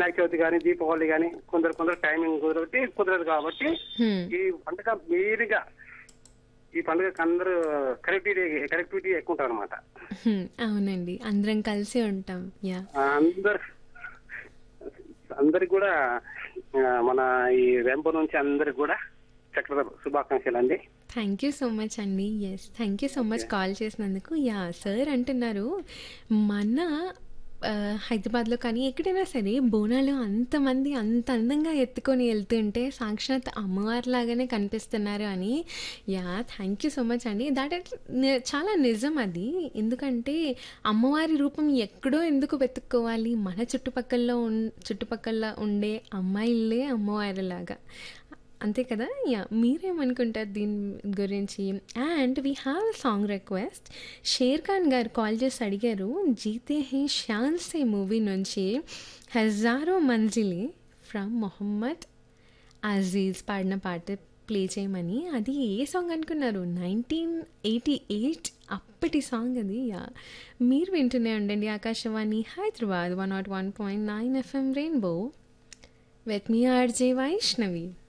వినాయక చవితి కానీ దీపావళి కానీ కొందరు కొందరు టైమింగ్ కుదరబట్టి కుదరదు కాబట్టి హ్మ్. ఈ పండుగ మీరుగా ఈ పండుగకి అందరూ కనెక్టివిటీ కనెక్టివిటీ ఎక్కువ ఉంటారు అనమాట హ్మ్. అవునండి అందరం కలిసి ఉంటాం యా అందరు అందరికి కూడా ఆ, మన ఈ వెంప నుంచి అందరికి కూడా చక్కగా శుభాకాంక్షలు అండి థ్యాంక్ యూ సో మచ్ అండి yes thank you so much call చేసినందుకు యా సార్ అంటున్నారు మన ఆ, హైదరాబాద్లో కానీ ఎక్కడైనా సరే బోనాలు అంతమంది అంత అందంగా ఎత్తుకొని వెళ్తుంటే సాక్షాత్ అమ్మవారిలాగానే కనిపిస్తున్నారు అని yeah thank you so much అండి దాట్ చాలా నిజం అది ఎందుకంటే అమ్మవారి రూపం ఎక్కడో ఎందుకు వెతుక్కోవాలి మన చుట్టుపక్కల ఉన్ చుట్టుపక్కల ఉండే అమ్మాయిలే అమ్మవారిలాగా అంతే కదా యా మీరేమనుకుంటారు దీని గురించి and we have song request Sher Khan garu call చేసి అడిగారు జీతే హే శ్యాన్ సే మూవీ నుంచి హజారో మంజిలి ఫ్రమ్ మొహమ్మద్ అజీజ్ పాడిన పాట ప్లే చేయమని అది ఏ సాంగ్ అనుకున్నారు నైన్టీన్ ఎయిటీ ఎయిట్ అప్పటి సాంగ్ అది యా మీరు వింటూనే ఉండండి Akashvani Hyderabad one nought one point nine FM rainbow with me RJ Vaishnavi